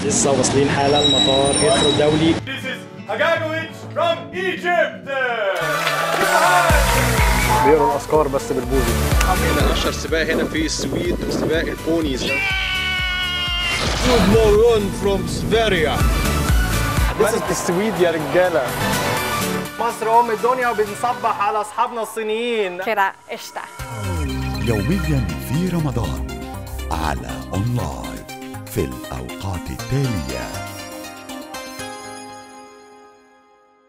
لسه واصلين حالا مطار هيثرو الدولي This is Hagagowicz from Egypt. بيقروا الأذكار بس بالبوزي هنا اشهر سباق هنا في السويد سباق البونيز ملك السويد يا رجالة مصر أم الدنيا وبنصبح على أصحابنا الصينيين كده قشطه يوميا في رمضان على اونلاين في الاوقات التاليه